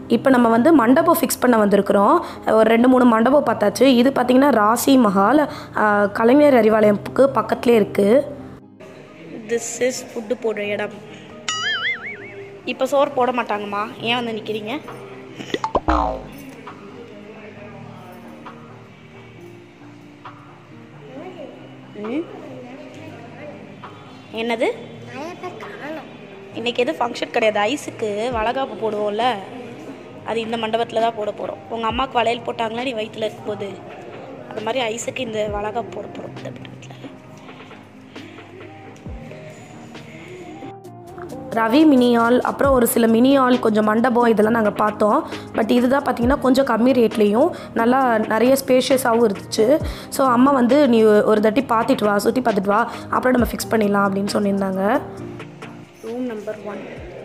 இப்போ நம்ம வந்து மண்டபம் ஃபிக்ஸ் பண்ண வந்திருக்கிறோம் ஒரு ரெண்டு மூணு மண்டபம் பார்த்தாச்சு இது பார்த்திங்கன்னா ராசி மஹால் ஆஹ், கலைஞர் அறிவாலயம்க்கு பக்கத்துலேயே இருக்குது திஸ் இஸ் ஃபுட்டு போடுற இடம் இப்போ சோறு போட மாட்டாங்கம்மா ஏன் வந்து நிற்கிறீங்க என்னது இன்னைக்கு எதுவும் ஃபங்க்ஷன் கிடையாது ஐஸுக்கு வளகாப்பு போடுவோம்ல அது இந்த மண்டபத்தில் தான் போட போகிறோம் உங்கள் அம்மாவுக்கு வளையல் போட்டாங்களா நீ வயிற்றில் இருக்கும்போது அது மாதிரி ஐஸுக்கு இந்த வளகாப்பு போட போகிறோம் இந்த மண்டபத்தில் ரவி மினி ஹால் அப்புறம் ஒரு சில மினி ஹால் கொஞ்சம் மண்டபம் இதெல்லாம் நாங்கள் பார்த்தோம் பட் இதுதான் பார்த்தீங்கன்னா கொஞ்சம் கம்மி ரேட்லேயும் நல்லா நிறைய ஸ்பேஷியஸாகவும் இருந்துச்சு ஸோ அம்மா வந்து நீ ஒரு தட்டி பார்த்துட்டு வா சுற்றி பார்த்துட்டு வா அப்புறம் நம்ம ஃபிக்ஸ் பண்ணிடலாம் அப்படின்னு சொல்லியிருந்தாங்க ரூம் நம்பர் ஒன்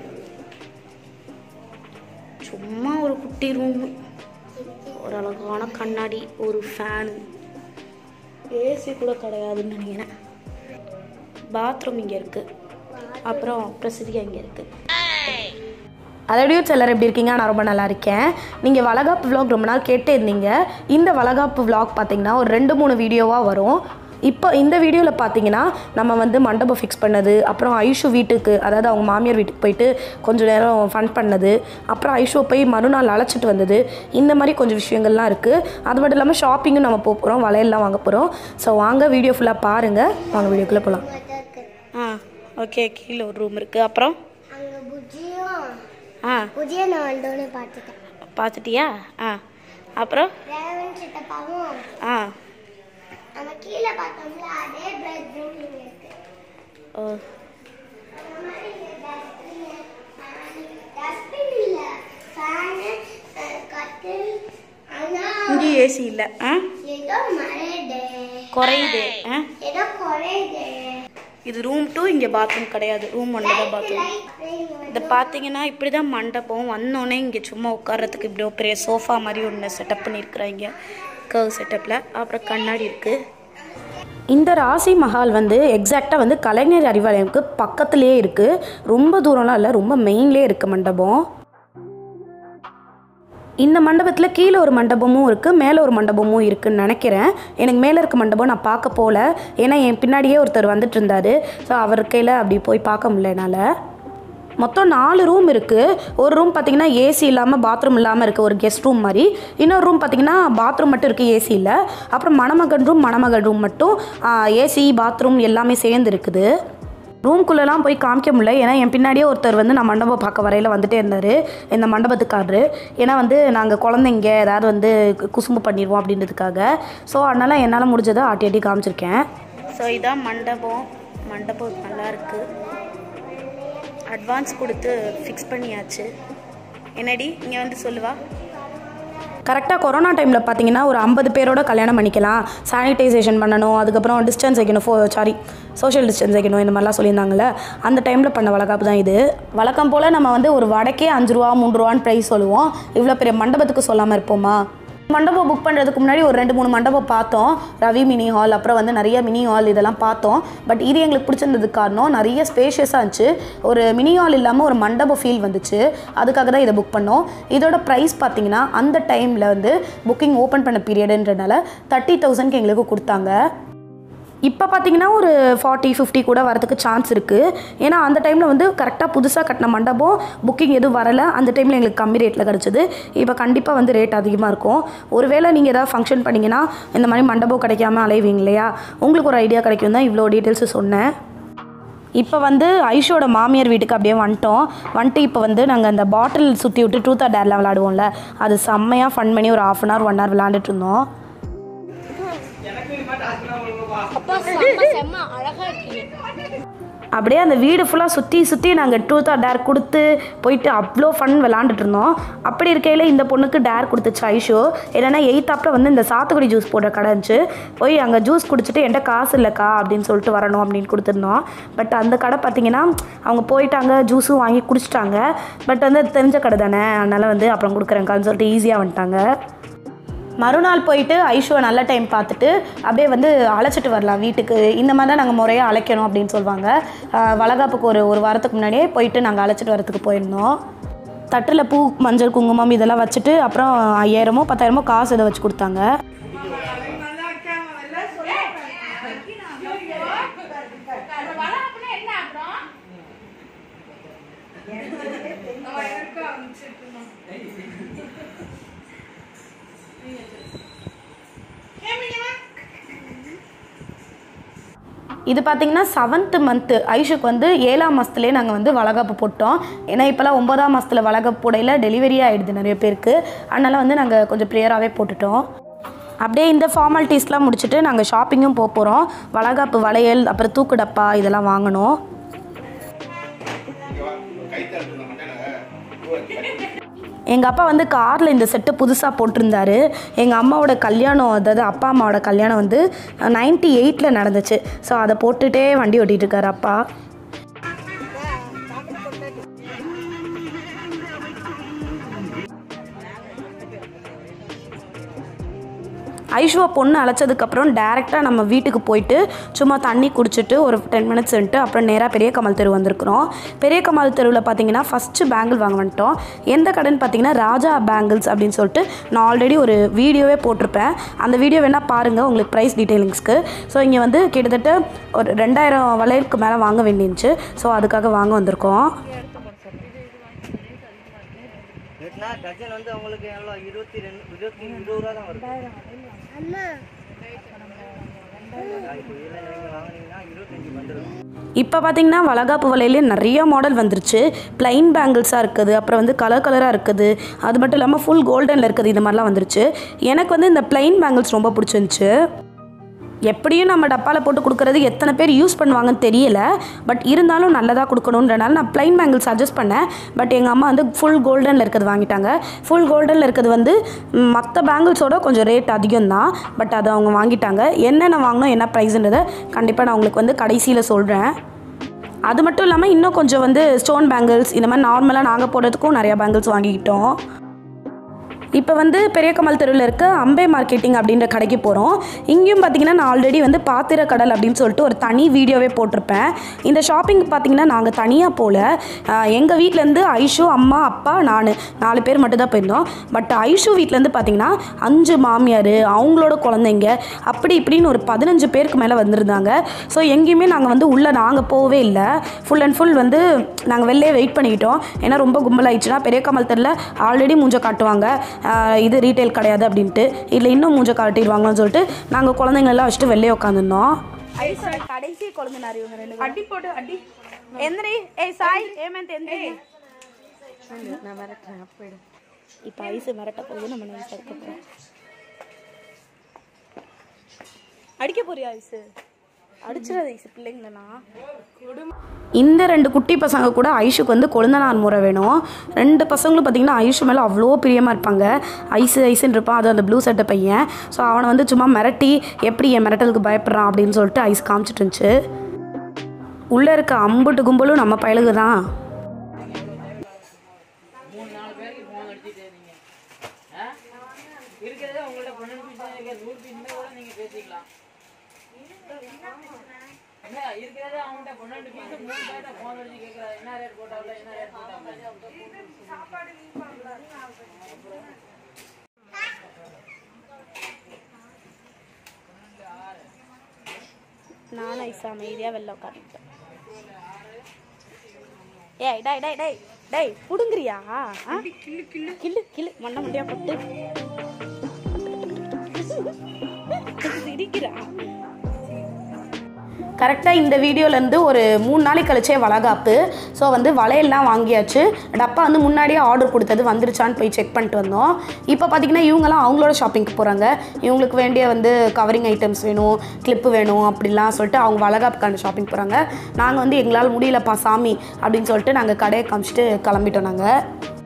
சும்மா ஒரு குட்டி ரூம் ஒரு அழகான கண்ணாடி ஒரு ஃபேனு ஏசி கூட கிடையாதுன்னு நினைக்கிறேன் பாத்ரூம் இங்கே இருக்குது அப்புறம் பிரசித்தியா இங்கே இருக்குது அதோடய சிலர் எப்படி இருக்கீங்க நான் ரொம்ப நல்லா இருக்கேன் நீங்கள் வளகாப்பு vlog ரொம்ப நாள் கேட்டே இருந்தீங்க இந்த வளகாப்பு vlog பார்த்தீங்கன்னா ஒரு ரெண்டு மூணு வீடியோவாக வரும் இப்போ இந்த வீடியோவில் பார்த்தீங்கன்னா நம்ம வந்து மண்டபம் ஃபிக்ஸ் பண்ணது அப்புறம் ஐஷு வீட்டுக்கு அதாவது அவங்க மாமியார் வீட்டுக்கு போயிட்டு கொஞ்ச நேரம் ஃபன் பண்ணது அப்புறம் ஐஷுவை போய் மறுநாள் அழைச்சிட்டு வந்தது இந்த மாதிரி கொஞ்சம் விஷயங்கள்லாம் இருக்குது அது மட்டும் இல்லாமல் ஷாப்பிங்கும் நம்ம போக போகிறோம் வளையல்லாம் வாங்க போகிறோம் ஸோ வாங்க வீடியோ ஃபுல்லாக பாருங்கள் வாங்க வீடியோக்குள்ளே போகலாம் ஆ ஓகே கீழே ஒரு ரூம் இருக்குது அப்புறம் அங்க புஜியும் ஆ புஜியை நான் வந்தோடனே பார்த்துட்டேன் பார்த்துட்டியா ஆ அப்புறம் ரேவன் சித்தப்பாவும் ஆ நம்ம கீழே பார்த்தோம்ல அதே பெட்ரூம் இங்க இருக்கு ஓ அந்த மாதிரி டஸ்ட்பின் இல்ல ஃபேனு கட்டில் ஆனா இங்கே ஏசி இல்லை ஆ ஏதோ மழையுது குறையுது ஆ ஏதோ குறையுது இது ரூம் டூ இங்கே பாத்ரூம் கிடையாது ரூம் ஒன்று தான் பாத்ரூம் இதை பார்த்தீங்கன்னா இப்படி தான் மண்டபம் வந்தோடனே இங்கே சும்மா உட்கார்றதுக்கு இப்படி ஒரு பெரிய சோஃபா மாதிரி ஒன்று செட்டப் பண்ணியிருக்கிறாங்க கர்வ் செட்டப்பில் அப்புறம் கண்ணாடி இருக்குது இந்த ராசி மஹால் வந்து எக்ஸாக்டாக வந்து கலைஞர் அறிவாலயம்க்கு பக்கத்துலேயே இருக்குது ரொம்ப தூரம்லாம் இல்லை ரொம்ப மெயின்லேயே இருக்குது மண்டபம் இந்த மண்டபத்தில் கீழே ஒரு மண்டபமும் இருக்குது மேலே ஒரு மண்டபமும் இருக்குன்னு நினைக்கிறேன் எனக்கு மேலே இருக்க மண்டபம் நான் பார்க்க போகல ஏன்னா என் பின்னாடியே ஒருத்தர் வந்துட்டு இருந்தார் ஸோ அவர் கையில் அப்படி போய் பார்க்க முடியல என்னால் மொத்தம் நாலு ரூம் இருக்குது ஒரு ரூம் பார்த்தீங்கன்னா ஏசி இல்லாமல் பாத்ரூம் இல்லாமல் இருக்குது ஒரு கெஸ்ட் ரூம் மாதிரி இன்னொரு ரூம் பார்த்தீங்கன்னா பாத்ரூம் மட்டும் இருக்குது ஏசி இல்லை அப்புறம் மணமகன் ரூம் மணமகள் ரூம் மட்டும் ஏசி பாத்ரூம் எல்லாமே சேர்ந்து இருக்குது ரூம்குள்ளெல்லாம் போய் காமிக்க முடியல ஏன்னா என் பின்னாடியே ஒருத்தர் வந்து நான் மண்டபம் பார்க்க வரையில் வந்துட்டே இருந்தார் இந்த மண்டபத்துக்காரரு ஏன்னா வந்து நாங்கள் குழந்தைங்க ஏதாவது வந்து கு- குசும்பு பண்ணிடுவோம் அப்படின்றதுக்காக ஸோ அதனால் என்னால் முடிஞ்சதை ஆட்டி ஆட்டி காமிச்சிருக்கேன் ஸோ இதான் மண்டபம் மண்டபம் நல்லா இருக்குது அட்வான்ஸ் கொடுத்து ஃபிக்ஸ் பண்ணியாச்சு என்னடி இங்கே வந்து சொல்லுவா கரெக்டாக கொரோனா டைமில் பார்த்தீங்கன்னா ஒரு ஐம்பது பேரோட கல்யாணம் பண்ணிக்கலாம் சானிடைசேஷன் பண்ணணும் அதுக்கப்புறம் டிஸ்டன்ஸ் வைக்கணும் ஃபோ சாரி சோஷியல் டிஸ்டன்ஸ் வைக்கணும் இந்த மாதிரிலாம் சொல்லியிருந்தாங்கல்ல அந்த டைமில் பண்ண வழக்காப்பு தான் இது வழக்கம் போல் நம்ம வந்து ஒரு வடக்கே அஞ்சு ரூபா மூணு ரூபான்னு ப்ரைஸ் சொல்லுவோம் இவ்வளோ பெரிய மண்டபத்துக்கு சொல்லாமல் இருப்போமா மண்டபம் புக் பண்ணுறதுக்கு முன்னாடி ஒரு ரெண்டு மூணு மண்டபம் பார்த்தோம் ரவி மினி ஹால் அப்புறம் வந்து நிறைய மினி ஹால் இதெல்லாம் பார்த்தோம் பட் இது எங்களுக்கு பிடிச்சிருந்ததுக்கு காரணம் நிறைய ஸ்பேஷியஸாக இருந்துச்சு ஒரு மினி ஹால் இல்லாமல் ஒரு மண்டப ஃபீல் வந்துச்சு அதுக்காக தான் இதை புக் பண்ணோம் இதோட ப்ரைஸ் பார்த்தீங்கன்னா அந்த டைமில் வந்து புக்கிங் ஓப்பன் பண்ண பீரியடுன்றனால தேர்ட்டி தௌசண்ட்க்கு எங்களுக்கு கொடுத்தாங்க இப்போ பார்த்தீங்கன்னா ஒரு ஃபார்ட்டி ஃபிஃப்டி கூட வரதுக்கு சான்ஸ் இருக்குது ஏன்னா அந்த டைமில் வந்து கரெக்டாக புதுசாக கட்டின மண்டபம் புக்கிங் எதுவும் வரலை அந்த டைமில் எங்களுக்கு கம்மி ரேட்டில் கிடச்சிது இப்போ கண்டிப்பாக வந்து ரேட் அதிகமாக இருக்கும் ஒருவேளை நீங்கள் ஏதாவது ஃபங்க்ஷன் பண்ணிங்கன்னா இந்த மாதிரி மண்டபம் கிடைக்காம அலைவீங்க இல்லையா உங்களுக்கு ஒரு ஐடியா கிடைக்கும் தான் இவ்வளோ டீட்டெயில்ஸு சொன்னேன் இப்போ வந்து ஐஷோட மாமியார் வீட்டுக்கு அப்படியே வந்துட்டோம் வந்துட்டு இப்போ வந்து நாங்கள் அந்த பாட்டில் சுற்றி விட்டு ட்ரூத் ஆர் டேர்லாம் விளாடுவோம்ல அது செம்மையாக ஃபன் பண்ணி ஒரு half an hour one hour விளாண்டுட்டு இருந்தோம் அப்படியே அந்த வீடு ஃபுல்லாக சுற்றி சுற்றி நாங்கள் ட்ரூத் ஆர் டேர் கொடுத்து போயிட்டு அவ்வளோ ஃபன் விளாண்டுட்டு இருந்தோம் அப்படி இருக்கையில் இந்த பொண்ணுக்கு டேர் கொடுத்துச்சு ஐஷோ என்னென்னா எயித்தாப்பில் வந்து இந்த சாத்துக்குடி ஜூஸ் போடுற கடை இருந்துச்சு போய் அங்கே ஜூஸ் குடிச்சிட்டு என்கிட்ட காசு இல்லைக்கா அப்படின்னு சொல்லிட்டு வரணும் அப்படின்னு கொடுத்துருந்தோம் பட் அந்த கடை பார்த்தீங்கன்னா அவங்க போயிட்டாங்க ஜூஸும் வாங்கி குடிச்சிட்டாங்க பட் வந்து அது தெரிஞ்ச கடை தானே அதனால் வந்து அப்புறம் கொடுக்குறேங்கான்னு சொல்லிட்டு ஈஸியாக வந்துட்டாங்க மறுநாள் போயிட்டு ஐஷுவை நல்ல டைம் பார்த்துட்டு அப்படியே வந்து அழைச்சிட்டு வரலாம் வீட்டுக்கு இந்த மாதிரி தான் நாங்கள் முறையாக அழைக்கணும் அப்படின்னு சொல்லுவாங்க ஆஹ் வளகாப்புக்கு ஒரு ஒரு வாரத்துக்கு முன்னாடியே போயிட்டு நாங்கள் அழைச்சிட்டு வரத்துக்கு போயிருந்தோம் தட்டில் பூ மஞ்சள் குங்குமம் இதெல்லாம் வச்சுட்டு அப்புறம் ஐயாயிரமோ பத்தாயிரமோ காசு இதை வச்சு கொடுத்தாங்க இது பார்த்தீங்கன்னா செவன்த்து மந்த்து ஐஷுக்கு வந்து ஏழாம் மாதத்துலேயே நாங்கள் வந்து வளகாப்பு போட்டோம் ஏன்னா இப்போலாம் ஒன்பதாம் மாதத்தில் வளகாப்பு போடையில் டெலிவரி ஆகிடுது நிறைய பேருக்கு அதனால் வந்து நாங்கள் கொஞ்சம் ப்ரேயராகவே போட்டுட்டோம் அப்படியே இந்த ஃபார்மாலிட்டிஸ்லாம் முடிச்சுட்டு நாங்கள் ஷாப்பிங்கும் போக போகிறோம் வளகாப்பு வளையல் அப்புறம் தூக்கு டப்பா இதெல்லாம் வாங்கணும் எங்கள் அப்பா வந்து காரில் இந்த செட்டு புதுசாக போட்டிருந்தாரு எங்கள் அம்மாவோட கல்யாணம் அதாவது அப்பா அம்மாவோட கல்யாணம் வந்து நைன்டி எயிட்டில் நடந்துச்சு ஸோ அதை போட்டுகிட்டே வண்டி ஓட்டிகிட்டு இருக்காரு அப்பா ஐஷுவா பொண்ணு அழைச்சதுக்கப்புறம் டேரெக்டாக நம்ம வீட்டுக்கு போயிட்டு சும்மா தண்ணி குடிச்சிட்டு ஒரு டென் மினிட்ஸ் வந்துட்டு அப்புறம் நேராக பெரிய கமல் தெரு வந்திருக்கிறோம் பெரிய கமல் தெருவில் பார்த்தீங்கன்னா ஃபஸ்ட்டு பேங்கிள் வாங்க வந்துட்டோம் எந்த கடைன்னு பார்த்தீங்கன்னா ராஜா பேங்கிள்ஸ் அப்படின்னு சொல்லிட்டு நான் ஆல்ரெடி ஒரு வீடியோவே போட்டிருப்பேன் அந்த வீடியோ வேணால் பாருங்கள் உங்களுக்கு ப்ரைஸ் டீட்டெயிலிங்ஸ்க்கு ஸோ இங்கே வந்து கிட்டத்தட்ட ஒரு ரெண்டாயிரம் வளையலுக்கு மேலே வாங்க வேண்டியிருந்துச்சு ஸோ அதுக்காக வாங்க வந்திருக்கோம் ரேட்னா டஜன் வந்து உங்களுக்கு எவ்வளோ இருபத்தி ரெண்டு இருபத்தி இருபது ரூபா தான் வருது அம்மா இப்போ இதில் நீங்கள் வாங்குனீங்கன்னா இருபத்தஞ்சி வந்துடும் இப்போ பார்த்தீங்கன்னா வளகாப்பு வலையிலே நிறைய மாடல் வந்துருச்சு ப்ளைன் பேங்கிள்ஸாக இருக்குது அப்புறம் வந்து கலர் கலராக இருக்குது அது மட்டும் இல்லாமல் ஃபுல் கோல்டனில் இருக்குது இந்த மாதிரிலாம் வந்துருச்சு எனக்கு வந்து இந்த ப்ளைன் பேங்கிள்ஸ் ரொம்ப பிடிச்சிருந்துச்சு எப்படியும் நம்ம டப்பாவில் போட்டு கொடுக்குறது எத்தனை பேர் யூஸ் பண்ணுவாங்கன்னு தெரியல பட் இருந்தாலும் நல்லதாக கொடுக்கணுன்றனால நான் ப்ளைன் பேங்கிள் சஜஸ்ட் பண்ணேன் பட் எங்கள் அம்மா வந்து ஃபுல் கோல்டனில் இருக்கிறது வாங்கிட்டாங்க ஃபுல் கோல்டனில் இருக்கிறது வந்து மற்ற பேங்கிள்ஸோட கொஞ்சம் ரேட் அதிகம் தான் பட் அதை அவங்க வாங்கிட்டாங்க என்னென்ன வாங்கினோம் என்ன ப்ரைஸுன்றதை கண்டிப்பாக நான் உங்களுக்கு வந்து கடைசியில் சொல்கிறேன் அது மட்டும் இல்லாமல் இன்னும் கொஞ்சம் வந்து ஸ்டோன் பேங்கிள்ஸ் இந்த மாதிரி நார்மலாக நாங்கள் போடுறதுக்கும் நிறையா பேங்கிள்ஸ் வாங்கிக்கிட்டோம் இப்போ வந்து பெரிய கமல் தெருவில் இருக்க அம்பே மார்க்கெட்டிங் அப்படின்ற கடைக்கு போகிறோம் இங்கேயும் பார்த்தீங்கன்னா நான் ஆல்ரெடி வந்து பாத்திர கடல் அப்படின்னு சொல்லிட்டு ஒரு தனி வீடியோவே போட்டிருப்பேன் இந்த ஷாப்பிங் பார்த்தீங்கன்னா நாங்கள் தனியாக போகல எங்கள் வீட்டிலேருந்து ஐஷு அம்மா அப்பா நான் நாலு பேர் மட்டும் தான் போயிருந்தோம் பட் ஐஷு வீட்டிலேருந்து பார்த்தீங்கன்னா அஞ்சு மாமியார் அவங்களோட குழந்தைங்க அப்படி இப்படின்னு ஒரு பதினஞ்சு பேருக்கு மேலே வந்திருந்தாங்க ஸோ எங்கேயுமே நாங்கள் வந்து உள்ளே நாங்கள் போகவே இல்லை ஃபுல் அண்ட் ஃபுல் வந்து நாங்கள் வெளிலே வெயிட் பண்ணிக்கிட்டோம் ஏன்னா ரொம்ப கும்பலாயிடுச்சுன்னா பெரிய கமல் தெருல ஆல்ரெடி மூஞ்ச காட்டுவாங்க ஆஹ் இது ரீட்டைல் கிடையாது அப்படின்ட்டு இல்லை இன்னும் மூஞ்ச காட்டிடுவாங்கன்னு சொல்லிட்டு நாங்கள் குழந்தைங்களெல்லாம் வச்சுட்டு வெளிலே உட்காந்துருந்தோம் கடைசி குழந்தைனார் இவங்க ரெண்டு அடி போடு அடி எந்திரி ஏய் சாய் ஏமந்த் எந்திரி நான் மிரட்டுறேன் போயிடு இப்போ ஐஸு மிரட்ட போகுது நம்ம நைஸ் இருக்க போகிறோம் அடிக்க போறியா ஐஸு அடிச்சிடாத ஐஸு பிள்ளைங்களா இந்த ரெண்டு குட்டி பசங்க கூட ஐஷுக்கு வந்து கொழுந்தனார் முறை வேணும் ரெண்டு பசங்களும் பார்த்தீங்கன்னா ஐஷு மேலே அவ்வளோ பிரியமாக இருப்பாங்க ஐஸு ஐஸுன்னு இருப்பான் அது அந்த ப்ளூ சட்டை பையன் ஸோ அவனை வந்து சும்மா மிரட்டி எப்படி என் மிரட்டலுக்கு பயப்படுறான் அப்படின்னு சொல்லிட்டு ஐஸ் காமிச்சிட்டு இருந்துச்சு உள்ளே இருக்க அம்புட்டு கும்பலும் நம்ம பயலுக்கு தான் இருக்கிறதே உங்கள்ட்ட பன்னெண்டு பீஸ் தான் இருக்கு நூறு பீஸ் கூட நீங்க பேசிக்கலாம் என்ன இருக்கிறதே அவங்கள்ட்ட பன்னெண்டு பீஸ் மூணு பேர்ட்ட போன் அடிச்சு கேட்கறா என்ன ரேட் போட்டாவில என்ன ரேட் போட்டாவில நான் ஐசா அமைதியாக வெளில உட்காந்துட்டேன் ஏய் டேய் டேய் டேய் டேய் புடுங்குறியா ஆ? கிள்ளு கிள்ளு மண்ணை மண்டையா போட்டு சிரிக்கிறா கரெக்டாக இந்த வீடியோலேருந்து ஒரு மூணு நாளைக்கு கழிச்சே வளகாப்பு ஸோ வந்து வளையல்லாம் வாங்கியாச்சு டப்பா வந்து முன்னாடியே ஆர்டர் கொடுத்தது வந்துருச்சான்னு போய் செக் பண்ணிட்டு வந்தோம் இப்போ பார்த்தீங்கன்னா இவங்கெல்லாம் அவங்களோட ஷாப்பிங்க்கு போகிறாங்க இவங்களுக்கு வேண்டிய வந்து கவரிங் ஐட்டம்ஸ் வேணும் கிளிப்பு வேணும் அப்படிலாம் சொல்லிட்டு அவங்க வளகாப்புக்கான ஷாப்பிங் போகிறாங்க நாங்கள் வந்து எங்களால் முடியலப்பா சாமி அப்படின்னு சொல்லிட்டு நாங்கள் கடையை காமிச்சிட்டு கிளம்பிட்டோம் நாங்கள்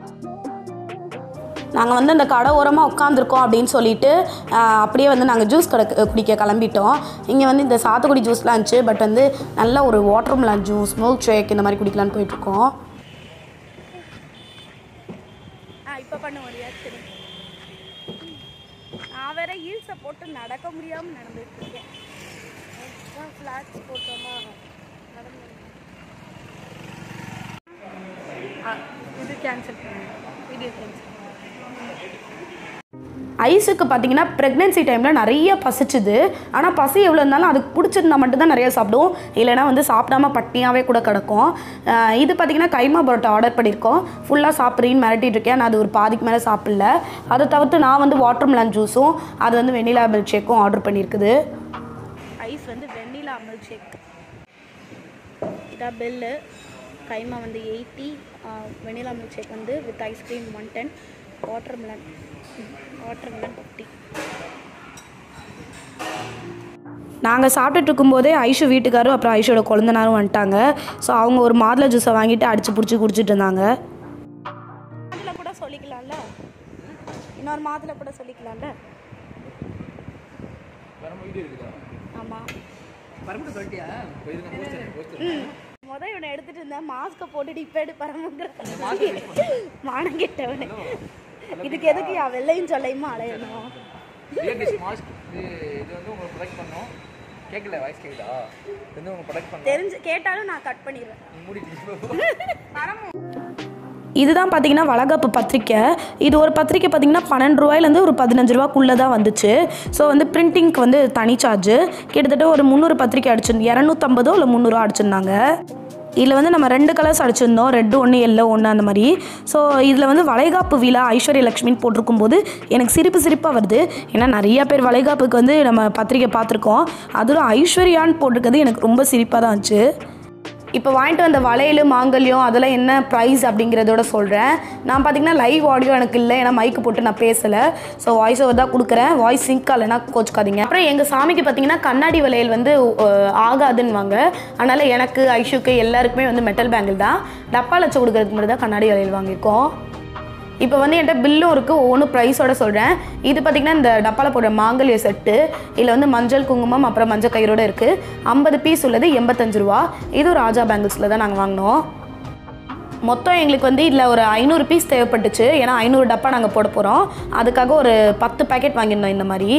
நாங்கள் வந்து அந்த கடை ஓரமாக உட்காந்துருக்கோம் அப்படின்னு சொல்லிட்டு ஆஹ், அப்படியே வந்து நாங்கள் ஜூஸ் கடை குடிக்க கிளம்பிட்டோம் இங்கே வந்து இந்த சாத்துக்குடி ஜூஸ்லாம் இருந்துச்சு பட் வந்து நல்ல ஒரு watermelon juice milkshake இந்த மாதிரி குடிக்கலான்னு போயிட்டுருக்கோம் இப்போ பண்ண ஒரு நான் வேற ஹீல்ஸை போட்டு நடக்க முடியாமல் நடந்துட்டு இருக்கேன் ஃப்ளாட்ஸ் போட்டோமா இது கேன்சல் வீடியோ கேன்சல் ஐஸுக்கு பார்த்தீங்கன்னா ப்ரெக்னென்சி டைமில் நிறைய பசிச்சுது ஆனால் பசி எவ்வளோ இருந்தாலும் அதுக்கு பிடிச்சிருந்தா மட்டும்தான் நிறைய சாப்பிடும் இல்லைனா வந்து சாப்பிடாம பட்டினியாகவே கூட கிடக்கும் அஹ் இது பார்த்தீங்கன்னா கைமா பரோட்டா ஆர்டர் பண்ணியிருக்கோம் ஃபுல்லாக சாப்பிட்றீன்னு மிரட்டிட்டு இருக்கேன் நான் அது ஒரு பாதிக்கு மேலே சாப்பிடல அதை தவிர்த்து நான் வந்து வாட்டர் மிலன் ஜூஸும் அது வந்து வெண்ணிலா மில்க் ஷேக்கும் ஆர்டர் பண்ணியிருக்குது ஐஸ் வந்து வெண்ணிலா மில்க் ஷேக் இதான் பில்லு கைமா வந்து எயிட்டி வெனிலா மில்க் ஷேக் வந்து with ice cream one ten watermelon watermelon fifty நாங்கள் சாப்பிட்டுட்டு இருக்கும்போதே ஐஷு வீட்டுக்காரும் அப்புறம் ஐஷோட குழந்தனாரும் வந்துட்டாங்க ஸோ அவங்க ஒரு மாதுளை ஜூஸை வாங்கிட்டு அடிச்சு பிடிச்சி குடிச்சிட்டு இருந்தாங்க மாதுளை கூட சொல்லிக்கலாம்ல இன்னொரு மாதுளை கூட சொல்லிக்கலாம்ல ஆமாம் பரமட்டு சொல்லிட்டியா முத இவனை எடுத்துட்டு இருந்தேன் மாஸ்கை போட்டுட்டு இப்போ எடு பரமுங்கிற மானம் கெட்டவனே இதுக்கு எதுக்கு யா வெள்ளையும் சொல்லையுமா அலையணும் மாஸ்க் இது இது வந்து உங்களுக்கு ப்ரொடக்ட் பண்ணோம் கேட்கல வாய்ஸ் கேட்குதா இது வந்து உங்களுக்கு ப்ரொடக்ட் பண்ணோம் தெரிஞ்சு கேட்டாலும் நான் கட் பண்ணிடுவேன் மூடிட்டு இதுதான் பார்த்தீங்கன்னா வளகாப்பு பத்திரிக்கை இது ஒரு பத்திரிக்கை பார்த்தீங்கன்னா பன்னெண்டு ரூபாயிலேருந்து ஒரு பதினஞ்சு ரூபாக்குள்ளே தான் வந்துச்சு ஸோ வந்து பிரிண்டிங்க்கு வந்து தனி சார்ஜு கிட்டத்தட்ட ஒரு முந்நூறு பத்திரிக்கை அடிச்சிருந்தோம் இரநூத்தம்பதோ இல்லை முந்நூறுவா அடிச்சிருந்தாங்க இதில் வந்து நம்ம ரெண்டு கலர்ஸ் அடிச்சிருந்தோம் ரெட்டு ஒன்று எல்லோ ஒன்று அந்த மாதிரி ஸோ இதில் வந்து வளைகாப்பு விழா ஐஸ்வர்ய லக்ஷ்மின்னு போட்டிருக்கும் போது எனக்கு சிரிப்பு சிரிப்பாக வருது ஏன்னா நிறைய பேர் வளைகாப்புக்கு வந்து நம்ம பத்திரிக்கை பார்த்துருக்கோம் அதில் ஐஸ்வர்யான்னு போட்டிருக்கிறது எனக்கு ரொம்ப சிரிப்பாக தான் இருந்துச்சு இப்போ வாங்கிட்டு வந்த வளையல் மாங்கல்யம் அதெல்லாம் என்ன ப்ரைஸ் அப்படிங்கிறதோட சொல்கிறேன் நான் பார்த்தீங்கன்னா லைவ் ஆடியோ எனக்கு இல்லை ஏன்னா மைக்கு போட்டு நான் பேசலை ஸோ வாய்ஸ் ஓவர் தான் கொடுக்குறேன் வாய்ஸ் சிங்க் ஆகலைன்னா கோச்சுக்காதீங்க அப்புறம் எங்கள் சாமிக்கு பார்த்தீங்கன்னா கண்ணாடி வளையல் வந்து அஹ், ஆகாதுன்னுவாங்க அதனால் எனக்கு ஐஷுக்கு எல்லாருக்குமே வந்து மெட்டல் பேங்கிள் தான் டப்பா லட்சம் கொடுக்கறதுக்கு மட்டும் தான் கண்ணாடி வளையல் வாங்கியிருக்கோம் இப்போ வந்து என்கிட்ட பில்லும் இருக்குது ஒவ்வொன்றும் ப்ரைஸோட சொல்கிறேன் இது பார்த்திங்கன்னா இந்த டப்பாவில் போடுற மாங்கல்ய செட்டு இதில் வந்து மஞ்சள் குங்குமம் அப்புறம் மஞ்சள் கயிறோட இருக்குது ஐம்பது பீஸ் உள்ளது எண்பத்தஞ்சு ரூபா இது ராஜா பேங்கிள்ஸில் தான் நாங்கள் வாங்கினோம் மொத்தம் எங்களுக்கு வந்து இதில் ஒரு ஐநூறு பீஸ் தேவைப்பட்டுச்சு ஏன்னா ஐநூறு டப்பா நாங்கள் போட போகிறோம் அதுக்காக ஒரு பத்து பேக்கெட் வாங்கியிருந்தோம் இந்த மாதிரி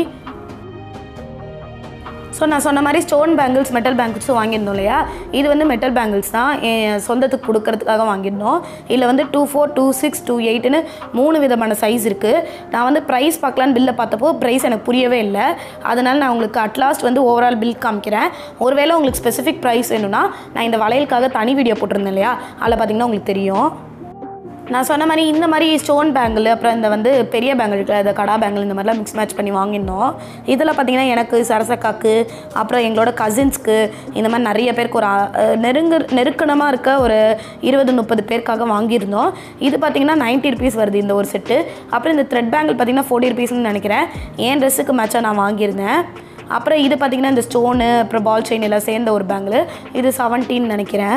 ஸோ நான் சொன்ன மாதிரி ஸ்டோன் பேங்கிள்ஸ் மெட்டல் பேங்கிள்ஸும் வாங்கியிருந்தோம் இல்லையா இது வந்து மெட்டல் பேங்கிள்ஸ் தான் என் சொந்தத்துக்கு கொடுக்கறதுக்காக வாங்கியிருந்தோம் இதில் வந்து two four two six two எயிட்னு மூணு விதமான சைஸ் இருக்குது நான் வந்து ப்ரைஸ் பார்க்கலான்னு பில்லை பார்த்தப்போ ப்ரைஸ் எனக்கு புரியவே இல்லை அதனால் நான் உங்களுக்கு அட்லாஸ்ட் வந்து ஓவரால் பில் காமிக்கிறேன் ஒருவேளை உங்களுக்கு ஸ்பெசிஃபிக் ப்ரைஸ் வேணும்னா நான் இந்த வளையலுக்காக தனி வீடியோ போட்டிருந்தேன் இல்லையா அதில் பார்த்தீங்கன்னா உங்களுக்கு தெரியும் நான் சொன்ன மாதிரி இந்த மாதிரி ஸ்டோன் பேங்கிள் அப்புறம் இந்த வந்து பெரிய பேங்கிள் இருக்குல்ல இந்த கடா பேங்கிள் இந்த மாதிரிலாம் மிக்ஸ் மேட்ச் பண்ணி வாங்கியிருந்தோம் இதில் பார்த்தீங்கன்னா எனக்கு சரசக்காக்கு அப்புறம் எங்களோட கசின்ஸ்க்கு இந்த மாதிரி நிறைய பேருக்கு ஒரு அஹ், நெருங்கு நெருக்கணமாக இருக்க ஒரு இருபது முப்பது பேருக்காக வாங்கியிருந்தோம் இது பார்த்தீங்கன்னா நைன்ட்டி ருபீஸ் வருது இந்த ஒரு செட்டு அப்புறம் இந்த த்ரெட் பேங்கிள் பார்த்தீங்கன்னா ஃபோர்ட்டி ருபீஸ்னு நினைக்கிறேன் என் ட்ரெஸ்ஸுக்கு மேட்சாக நான் வாங்கியிருந்தேன் அப்புறம் இது பார்த்தீங்கன்னா இந்த ஸ்டோனு அப்புறம் பால் செயின் எல்லாம் சேர்ந்த ஒரு பேங்கிள் இது செவன்டீன் நினைக்கிறேன்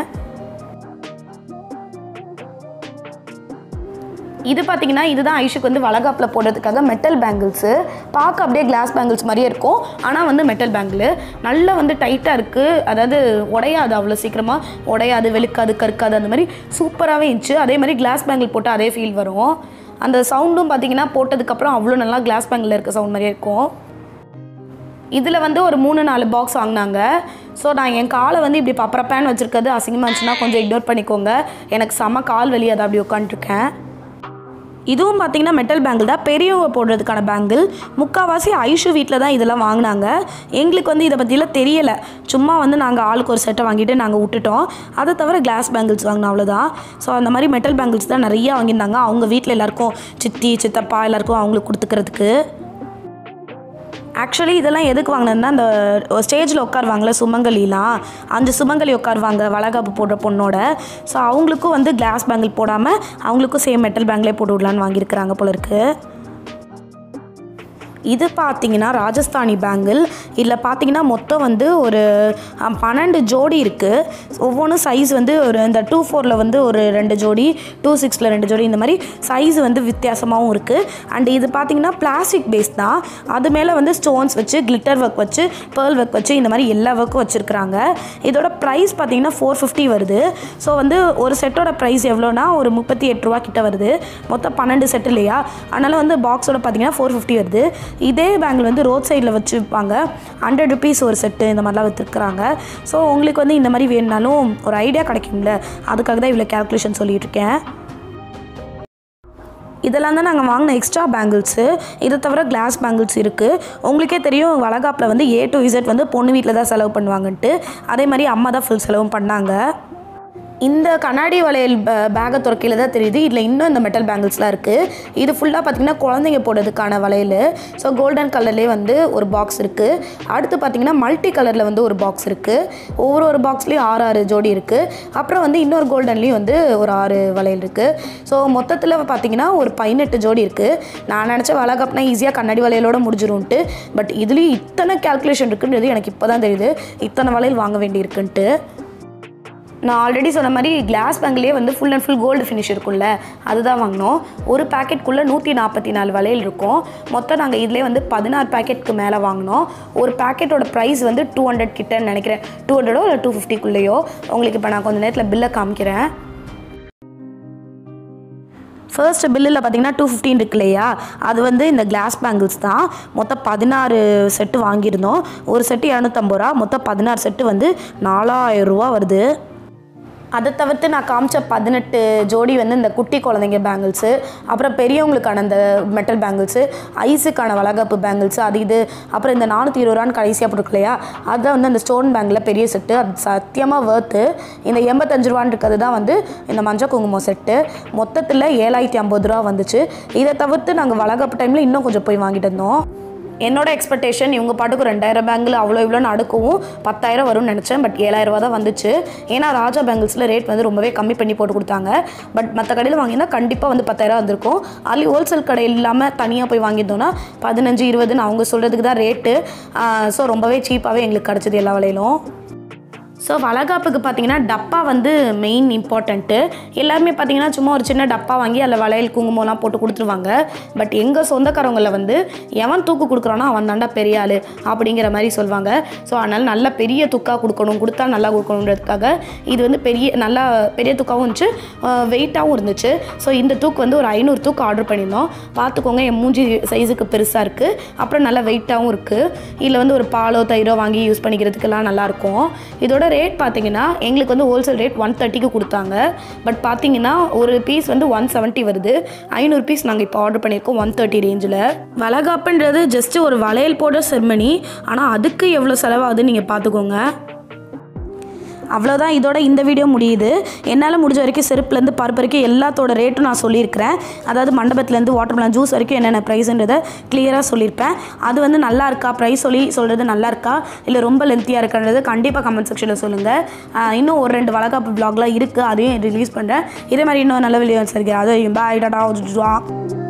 இது பார்த்தீங்கன்னா இதுதான் ஐஷுக்கு வந்து வளகாப்பில் போடுறதுக்காக மெட்டல் பேங்கிள்ஸு பார்க்க அப்படியே கிளாஸ் பேங்கிள்ஸ் மாதிரியே இருக்கும் ஆனால் வந்து மெட்டல் பேங்கிள் நல்லா வந்து டைட்டாக இருக்குது அதாவது உடையாது அவ்வளோ சீக்கிரமாக உடையாது வெளுக்காது கருக்காது அந்த மாதிரி சூப்பராகவே இருந்துச்சு அதே மாதிரி கிளாஸ் பேங்கிள் போட்டால் அதே ஃபீல் வரும் அந்த சவுண்டும் பார்த்தீங்கன்னா போட்டதுக்கப்புறம் அவ்வளோ நல்லா கிளாஸ் பேங்கில் இருக்க சவுண்ட் மாதிரியே இருக்கும் இதில் வந்து ஒரு மூணு நாலு பாக்ஸ் வாங்கினாங்க ஸோ நான் என் காலை வந்து இப்படி பப்பர பேன் வச்சுருக்கிறது அசிங்கமாக இருந்துச்சுன்னா கொஞ்சம் இக்னோர் பண்ணிக்கோங்க எனக்கு செம கால் வலி அதை அப்படி உட்காந்துருக்கேன் இதுவும் பார்த்தீங்கன்னா மெட்டல் பேங்கிள் தான் பெரியவங்க போடுறதுக்கான பேங்கிள் முக்கால்வாசி ஐஷு வீட்டில் தான் இதெல்லாம் வாங்கினாங்க எங்களுக்கு வந்து இதை பற்றிலாம் தெரியலை சும்மா வந்து நாங்கள் ஆளுக்கு ஒரு செட்டை வாங்கிட்டு நாங்கள் விட்டுட்டோம் அதை தவிர கிளாஸ் பேங்கிள்ஸ் வாங்கினோம் அவ்வளோதான் ஸோ அந்த மாதிரி மெட்டல் பேங்கிள்ஸ் தான் நிறைய வாங்கியிருந்தாங்க அவங்க வீட்டில் எல்லாருக்கும் சித்தி சித்தப்பா எல்லாருக்கும் அவங்களுக்கு கொடுத்துக்கிறதுக்கு ஆக்சுவலி இதெல்லாம் எதுக்கு வாங்கினதுன்னா அந்த ஸ்டேஜில் உட்காருவாங்களே சுமங்கலிலாம் அந்த சுமங்கலி உட்காருவாங்க வளகாப்பு போடுற பொண்ணோட ஸோ அவங்களுக்கும் வந்து கிளாஸ் பேங்கிள் போடாமல் அவங்களுக்கும் சேம் மெட்டல் பேங்கிலே போட்டு விடலான்னு வாங்கியிருக்கிறாங்க போல இருக்குது இது பார்த்தீங்கன்னா ராஜஸ்தானி பேங்கிள் இதில் பார்த்தீங்கன்னா மொத்தம் வந்து ஒரு அஹ், பன்னெண்டு ஜோடி இருக்குது ஒவ்வொன்றும் சைஸ் வந்து ஒரு இந்த டூ ஃபோரில் வந்து ஒரு ரெண்டு ஜோடி டூ சிக்ஸில் ரெண்டு ஜோடி இந்த மாதிரி சைஸ் வந்து வித்தியாசமாகவும் இருக்குது அண்ட் இது பார்த்தீங்கன்னா பிளாஸ்டிக் பேஸ் தான் அது மேலே வந்து ஸ்டோன்ஸ் வச்சு கிளிட்டர் ஒர்க் வச்சு பேர்ல் ஒர்க் வச்சு இந்த மாதிரி எல்லா ஒர்க்கும் வச்சுருக்குறாங்க இதோட ப்ரைஸ் பார்த்தீங்கன்னா ஃபோர் ஃபிஃப்டி வருது ஸோ வந்து ஒரு செட்டோட ப்ரைஸ் எவ்வளோனா ஒரு முப்பத்தி எட்டு ரூபா கிட்ட வருது மொத்தம் பன்னெண்டு செட் இல்லையா அதனால் வந்து பாக்ஸோட பார்த்தீங்கன்னா ஃபோர் ஃபிஃப்டி வருது இதே பேங்கிள் வந்து ரோட் சைடில் வச்சு விற்பாங்க ஹண்ட்ரட் ருபீஸ் ஒரு செட்டு இந்த மாதிரிலாம் விற்றுருக்குறாங்க ஸோ உங்களுக்கு வந்து இந்த மாதிரி வேணுனாலும் ஒரு ஐடியா கிடைக்கும்ல அதுக்காக தான் இவ்வளோ கேல்குலேஷன் சொல்லிட்டு இருக்கேன் இதெல்லாம் தான் நாங்கள் வாங்கின எக்ஸ்ட்ரா பேங்கிள்ஸு இதை தவிர கிளாஸ் பேங்கிள்ஸ் இருக்குது உங்களுக்கே தெரியும் வளகாப்பில் வந்து ஏ டு இசட் வந்து பொண்ணு வீட்டில் தான் செலவு பண்ணுவாங்கன்ட்டு அதே மாதிரி அம்மா தான் ஃபுல் செலவும் பண்ணாங்க இந்த கண்ணாடி வளையல் பேக்கை துறக்கையில் தான் தெரியுது இதில் இன்னும் இந்த மெட்டல் பேங்கிள்ஸ்லாம் இருக்குது இது ஃபுல்லாக பார்த்திங்கன்னா குழந்தைங்க போடுறதுக்கான வளையல் ஸோ கோல்டன் கலர்லேயே வந்து ஒரு பாக்ஸ் இருக்குது அடுத்து பார்த்திங்கன்னா மல்டி கலரில் வந்து ஒரு பாக்ஸ் இருக்குது ஒவ்வொரு ஒரு பாக்ஸ்லேயும் ஆறு ஆறு ஜோடி இருக்குது அப்புறம் வந்து இன்னொரு கோல்டன்லேயும் வந்து ஒரு ஆறு வளையல் இருக்குது ஸோ மொத்தத்தில் பார்த்திங்கன்னா ஒரு பதினெட்டு ஜோடி இருக்குது நான் நினச்ச வளகப்னா ஈஸியாக கண்ணாடி வளையலோட முடிஞ்சிரும்ன்ட்டு பட் இதுலேயும் இத்தனை கால்குலேஷன் இருக்குன்றது எனக்கு இப்போ தான் தெரியுது இத்தனை வளையல் வாங்க வேண்டியிருக்குன்ட்டு நான் ஆல்ரெடி சொன்ன மாதிரி கிளாஸ் பேங்க்லேயே வந்து full and full gold finish இருக்கும்ல அதுதான் வாங்கினோம் ஒரு பேக்கெட்குள்ளே நூற்றி நாற்பத்தி நாலு வளையல் இருக்கும் மொத்தம் நாங்கள் இதிலே வந்து பதினாறு பேக்கெட்க்கு மேலே வாங்கினோம் ஒரு பேக்கெட்டோட ப்ரைஸ் வந்து டூ ஹண்ட்ரட் கிட்டன்னு நினைக்கிறேன் டூ ஹண்ட்ரடோ இல்லை டூ ஃபிஃப்டிக்குள்ளேயோ உங்களுக்கு இப்போ நான் கொஞ்சம் நேரத்தில் பில்லை காமிக்கிறேன் ஃபர்ஸ்ட் பில்லில் பார்த்தீங்கன்னா டூ ஃபிஃப்டின் இருக்கு இல்லையா அது வந்து இந்த கிளாஸ் பேங்கிள்ஸ் தான் மொத்தம் பதினாறு செட்டு வாங்கியிருந்தோம் ஒரு செட்டு இரநூத்தம்பது ரூபா மொத்தம் பதினாறு செட்டு வந்து நாலாயிரம் ரூபா வருது அதை தவிர்த்து நான் காமிச்ச பதினெட்டு ஜோடி வந்து இந்த குட்டி குழந்தைங்க பேங்கிள்ஸு அப்புறம் பெரியவங்களுக்கான அந்த மெட்டல் பேங்கிள்ஸு ஐஸுக்கான வளகாப்பு பேங்கிள்ஸு அது இது அப்புறம் இந்த நானூற்றி இருபது ரூபான்னு கடைசியாக போட்டுருக்கு இல்லையா அதுதான் வந்து அந்த ஸ்டோன் பேங்கில் பெரிய செட்டு அது சத்தியமாக வேர்த்து இந்த எண்பத்தஞ்சு ரூபான்னு இருக்கிறது தான் வந்து இந்த மஞ்சள் குங்குமம் செட்டு மொத்தத்தில் ஏழாயிரத்தி ஐம்பது ரூபா வந்துச்சு இதை தவிர்த்து நாங்கள் வளகாப்பு டைமில் இன்னும் கொஞ்சம் போய் வாங்கிட்டு இருந்தோம் என்னோட எக்ஸ்பெக்டேஷன் இவங்க பாட்டுக்கு ரெண்டாயிரம் பேங்கில் அவ்வளோ இவ்வளோன்னு அடுக்கவும் பத்தாயிரம் வரும்னு நினச்சேன் பட் ஏழாயிரம் ரூபா தான் வந்துச்சு ஏன்னா ராஜா பேங்கிள்ஸில் ரேட் வந்து ரொம்பவே கம்மி பண்ணி போட்டு கொடுத்தாங்க பட் மற்ற கடையில் வாங்கினா கண்டிப்பாக வந்து பத்தாயிரம் வந்திருக்கும் அதுலேயும் ஹோல்சேல் கடை இல்லாமல் தனியாக போய் வாங்கியிருந்தோன்னா பதினஞ்சு இருபதுன்னு அவங்க சொல்கிறதுக்கு தான் ரேட்டு ஸோ ரொம்பவே சீப்பாகவே எங்களுக்கு கிடச்சிது எல்லா விலையிலும் ஸோ வளகாப்புக்கு பார்த்தீங்கன்னா டப்பா வந்து மெயின் இம்பார்ட்டண்ட்டு எல்லாருமே பார்த்தீங்கன்னா சும்மா ஒரு சின்ன டப்பா வாங்கி அதில் வளையல் குங்குமம்லாம் போட்டு கொடுத்துருவாங்க பட் எங்கள் சொந்தக்காரவங்கள வந்து எவன் தூக்கு கொடுக்குறானோ அவன் தாண்டா பெரிய ஆள் அப்படிங்கிற மாதிரி சொல்லுவாங்க ஸோ அதனால் நல்ல பெரிய துக்கா கொடுக்கணும் கொடுத்தா நல்லா கொடுக்கணுன்றதுக்காக இது வந்து பெரிய நல்லா பெரிய துக்காவும் இருந்துச்சு வெயிட்டாகவும் இருந்துச்சு ஸோ இந்த தூக்கு வந்து ஒரு ஐநூறு தூக்கு ஆர்டர் பண்ணியிருந்தோம் பார்த்துக்கோங்க என் மூஞ்சி சைஸுக்கு பெருசாக இருக்குது அப்புறம் நல்லா வெயிட்டாகவும் இருக்குது இதில் வந்து ஒரு பாலோ தயிரோ வாங்கி யூஸ் பண்ணிக்கிறதுக்கெல்லாம் நல்லாயிருக்கும் இதோட ரேட் பார்த்தீங்கன்னா எங்களுக்கு வந்து ஹோல்சேல் ரேட் ஒன் தேர்ட்டிக்கு கொடுத்தாங்க பட் பார்த்தீங்கன்னா ஒரு பீஸ் வந்து ஒன் செவன்ட்டி வருது ஐநூறு பீஸ் நாங்கள் இப்போ ஆர்டர் பண்ணியிருக்கோம் ஒன் தேர்ட்டி ரேஞ்சில் வளகாப்புன்றது ஜஸ்ட் ஒரு வளையல் போடுற செர்மனி ஆனால் அதுக்கு எவ்வளோ செலவாகுதுன்னு நீங்கள் பார்த்துக்கோங்க அவ்வளோதான் இதோட இந்த வீடியோ முடியுது என்னால் முடிஞ்ச வரைக்கும் செருப்புலேருந்து பருப்பு வரைக்கும் எல்லாத்தோட ரேட்டும் நான் சொல்லியிருக்கிறேன் அதாவது மண்டபத்துலேருந்து வாட்டர் மெலன் ஜூஸ் வரைக்கும் என்னென்ன ப்ரைஸுன்றதை கிளியராக சொல்லியிருப்பேன் அது வந்து நல்லா இருக்கா ப்ரைஸ் சொல்லி சொல்கிறது நல்லா இருக்கா இல்லை ரொம்ப லென்த்தியாக இருக்கான்றது கண்டிப்பாக கமெண்ட் செக்ஷனில் சொல்லுங்கள் ஆஹ் இன்னும் ஒரு ரெண்டு வளகாப்பு ப்ளாக்லாம் இருக்குது அதையும் ரிலீஸ் பண்ணுறேன் இதே மாதிரி இன்னும் நல்ல வீடியோஸ் இருக்குது அதையும் பாய் டாடா